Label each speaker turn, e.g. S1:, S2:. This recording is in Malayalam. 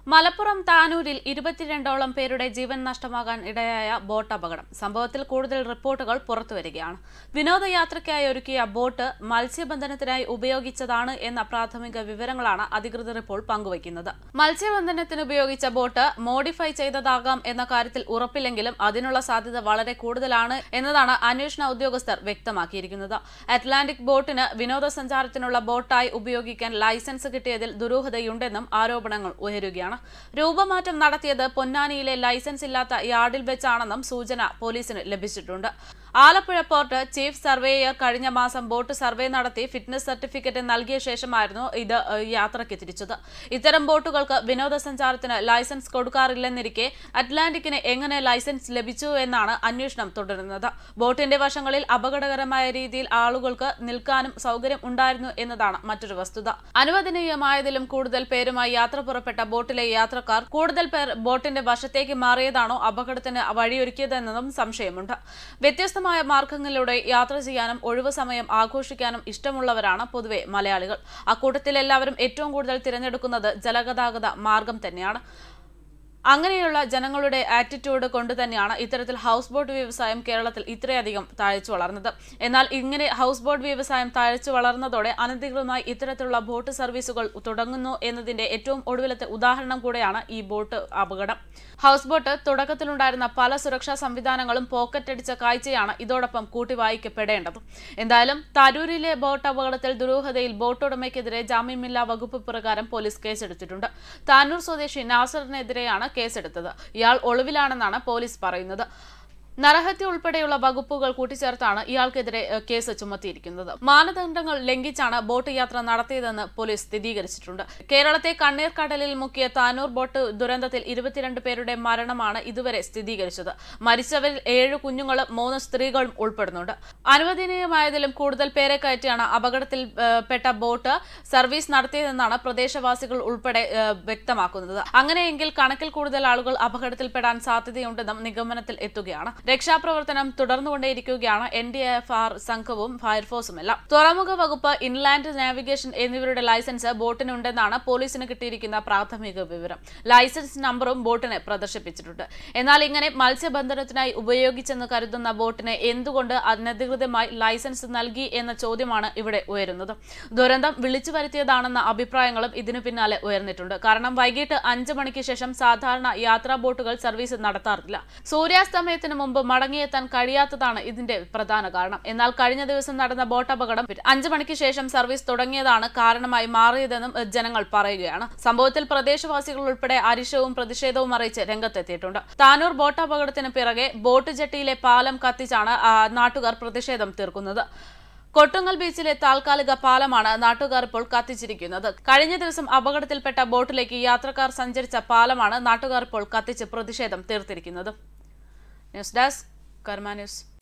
S1: മലപ്പുറം താനൂരിൽ ഇരുപത്തിരണ്ടോളം പേരുടെ ജീവൻ നഷ്ടമാകാൻ ഇടയായ ബോട്ട് അപകടം സംഭവത്തിൽ കൂടുതൽ റിപ്പോർട്ടുകൾ പുറത്തുവരികയാണ് വിനോദയാത്രയ്ക്കായി ഒരുക്കിയ ബോട്ട് മത്സ്യബന്ധനത്തിനായി ഉപയോഗിച്ചതാണ് എന്ന പ്രാഥമിക വിവരങ്ങളാണ് അധികൃതർ ഇപ്പോൾ പങ്കുവയ്ക്കുന്നത് മത്സ്യബന്ധനത്തിന് ഉപയോഗിച്ച ബോട്ട് മോഡിഫൈ ചെയ്തതാകാം എന്ന കാര്യത്തിൽ ഉറപ്പില്ലെങ്കിലും അതിനുള്ള സാധ്യത വളരെ കൂടുതലാണ് എന്നതാണ് അന്വേഷണ ഉദ്യോഗസ്ഥർ വ്യക്തമാക്കിയിരിക്കുന്നത് അറ്റ്ലാന്റിക് ബോട്ടിന് വിനോദസഞ്ചാരത്തിനുള്ള ബോട്ടായി ഉപയോഗിക്കാൻ ലൈസൻസ് കിട്ടിയതിൽ ദുരൂഹതയുണ്ടെന്നും ആരോപണങ്ങൾ ഉയരുകയാണ് രൂപമാറ്റം നടത്തിയത് പൊന്നാനിയിലെ ലൈസൻസ് ഇല്ലാത്ത യാർഡിൽ വെച്ചാണെന്നും സൂചന പോലീസിന് ലഭിച്ചിട്ടുണ്ട് ആലപ്പുഴ പോർട്ട് ചീഫ് സർവേയർ കഴിഞ്ഞ മാസം ബോട്ട് സർവേ നടത്തി ഫിറ്റ്നസ് സർട്ടിഫിക്കറ്റ് നൽകിയ ശേഷമായിരുന്നു ഇത് ഏഹ്, യാത്രയ്ക്ക് തിരിച്ചത് ഇത്തരം ബോട്ടുകൾക്ക് വിനോദസഞ്ചാരത്തിന് ലൈസൻസ് കൊടുക്കാറില്ലെന്നിരിക്കെ അറ്റ്ലാന്റിക്കിന് എങ്ങനെ ലൈസൻസ് ലഭിച്ചു എന്നാണ് അന്വേഷണം തുടരുന്നത് ബോട്ടിന്റെ വശങ്ങളിൽ അപകടകരമായ രീതിയിൽ ആളുകൾക്ക് നിൽക്കാനും സൗകര്യം ഉണ്ടായിരുന്നു എന്നതാണ് മറ്റൊരു വസ്തുത അനുവദനീയമായതിലും കൂടുതൽ പേരുമായി യാത്ര പുറപ്പെട്ട ബോട്ടിലെ യാത്രക്കാർ കൂടുതൽ പേർ ബോട്ടിന്റെ വശത്തേക്ക് മാറിയതാണോ അപകടത്തിന് വഴിയൊരുക്കിയതെന്നതും സംശയമുണ്ട് വ്യത്യസ്തമായ മാർഗങ്ങളിലൂടെ യാത്ര ചെയ്യാനും ഒഴിവു സമയം ആഘോഷിക്കാനും ഇഷ്ടമുള്ളവരാണ് പൊതുവെ മലയാളികൾ അക്കൂട്ടത്തിൽ എല്ലാവരും ഏറ്റവും കൂടുതൽ തിരഞ്ഞെടുക്കുന്നത് ജലഗതാഗത മാർഗം തന്നെയാണ് അങ്ങനെയുള്ള ജനങ്ങളുടെ ആറ്റിറ്റ്യൂഡ് കൊണ്ട് തന്നെയാണ് ഇത്തരത്തിൽ ഹൗസ് ബോട്ട് വ്യവസായം കേരളത്തിൽ ഇത്രയധികം താഴ്ച വളർന്നത് എന്നാൽ ഇങ്ങനെ ഹൗസ് ബോട്ട് വ്യവസായം താഴ്ച വളർന്നതോടെ അനധികൃതമായി ഇത്തരത്തിലുള്ള ബോട്ട് സർവീസുകൾ തുടങ്ങുന്നു എന്നതിന്റെ ഏറ്റവും ഒടുവിലത്തെ ഉദാഹരണം കൂടെയാണ് ഈ ബോട്ട് അപകടം ഹൗസ് ബോട്ട് തുടക്കത്തിലുണ്ടായിരുന്ന പല സുരക്ഷാ സംവിധാനങ്ങളും പോക്കറ്റടിച്ച കാഴ്ചയാണ് ഇതോടൊപ്പം കൂട്ടി വായിക്കപ്പെടേണ്ടത് എന്തായാലും തരൂരിലെ ബോട്ട് അപകടത്തിൽ ദുരൂഹതയിൽ ബോട്ട് ഉടമയ്ക്കെതിരെ ജാമ്യമില്ലാ വകുപ്പ് പ്രകാരം പോലീസ് കേസെടുത്തിട്ടുണ്ട് താനൂർ സ്വദേശി നാസറിനെതിരെയാണ് കേസെടുത്തത് ഇയാൾ ഒളിവിലാണെന്നാണ് പോലീസ് പറയുന്നത് നരഹത്യ ഉൾപ്പെടെയുള്ള വകുപ്പുകൾ കൂട്ടിച്ചേർത്താണ് ഇയാൾക്കെതിരെ ഏഹ്, കേസ് ചുമത്തിയിരിക്കുന്നത് മാനദണ്ഡങ്ങൾ ലംഘിച്ചാണ് ബോട്ട് യാത്ര നടത്തിയതെന്ന് പോലീസ് സ്ഥിരീകരിച്ചിട്ടുണ്ട് കേരളത്തെ കണ്ണീർക്കടലിൽ മുക്കിയ താനൂർ ബോട്ട് ദുരന്തത്തിൽ ഇരുപത്തിരണ്ട് പേരുടെ മരണമാണ് ഇതുവരെ സ്ഥിരീകരിച്ചത് മരിച്ചവരിൽ ഏഴ് കുഞ്ഞുങ്ങളും മൂന്ന് സ്ത്രീകളും ഉൾപ്പെടുന്നുണ്ട് അനുവദനീയമായതിലും കൂടുതൽ പേരെ കയറ്റിയാണ് അപകടത്തിൽ ഏഹ്, പെട്ട ബോട്ട് സർവീസ് നടത്തിയതെന്നാണ് പ്രദേശവാസികൾ ഉൾപ്പെടെ ഏഹ്, വ്യക്തമാക്കുന്നത് അങ്ങനെയെങ്കിൽ കണക്കിൽ കൂടുതൽ ആളുകൾ അപകടത്തിൽപ്പെടാൻ സാധ്യതയുണ്ടെന്നും നിഗമനത്തിൽ എത്തുകയാണ് രക്ഷാപ്രവർത്തനം തുടർന്നുകൊണ്ടേയിരിക്കുകയാണ് എൻ ഡി എഫ് ആർ സംഘവും ഫയർഫോഴ്സും എല്ലാം തുറമുഖ വകുപ്പ് ഇൻലാൻഡ് നാവിഗേഷൻ എന്നിവരുടെ ലൈസൻസ് ബോട്ടിനുണ്ടെന്നാണ് പോലീസിന് കിട്ടിയിരിക്കുന്ന പ്രാഥമിക വിവരം ലൈസൻസ് നമ്പറും ബോട്ടിന് പ്രദർശിപ്പിച്ചിട്ടുണ്ട് എന്നാൽ ഇങ്ങനെ മത്സ്യബന്ധനത്തിനായി ഉപയോഗിച്ചെന്ന് കരുതുന്ന ബോട്ടിന് എന്തുകൊണ്ട് അനധികൃതമായി ലൈസൻസ് നൽകി എന്ന ചോദ്യമാണ് ഇവിടെ ഉയരുന്നത് ദുരന്തം വിളിച്ചു വരുത്തിയതാണെന്ന അഭിപ്രായങ്ങളും ഇതിനു പിന്നാലെ ഉയർന്നിട്ടുണ്ട് കാരണം വൈകിട്ട് അഞ്ച് മണിക്ക് ശേഷം സാധാരണ യാത്രാ ബോട്ടുകൾ സർവീസ് നടത്താറില്ല സൂര്യാസ്തമയത്തിന് മുമ്പ് മടങ്ങിയെത്താൻ കഴിയാത്തതാണ് ഇതിന്റെ പ്രധാന കാരണം എന്നാൽ കഴിഞ്ഞ ദിവസം നടന്ന ബോട്ട് അപകടം അഞ്ചു മണിക്ക് ശേഷം സർവീസ് തുടങ്ങിയതാണ് കാരണമായി മാറിയതെന്നും ഏഹ്, ജനങ്ങൾ പറയുകയാണ് സംഭവത്തിൽ പ്രദേശവാസികൾ ഉൾപ്പെടെ അരിശവും പ്രതിഷേധവും അറിയിച്ച് രംഗത്തെത്തിയിട്ടുണ്ട് താനൂർ ബോട്ട് അപകടത്തിന് പിറകെ ബോട്ട് ജെട്ടിയിലെ പാലം കത്തിച്ചാണ് ആ, നാട്ടുകാർ പ്രതിഷേധം തീർക്കുന്നത് കൊട്ടുങ്ങൽ ബീച്ചിലെ താൽക്കാലിക പാലമാണ് നാട്ടുകാർ ഇപ്പോൾ കത്തിച്ചിരിക്കുന്നത് കഴിഞ്ഞ ദിവസം അപകടത്തിൽപ്പെട്ട ബോട്ടിലേക്ക് യാത്രക്കാർ സഞ്ചരിച്ച പാലമാണ് നാട്ടുകാർ ഇപ്പോൾ കത്തിച്ച് പ്രതിഷേധം തീർത്തിരിക്കുന്നത് ന്യൂസ് ഡെസ്ക് കർമ്മ ന്യൂസ്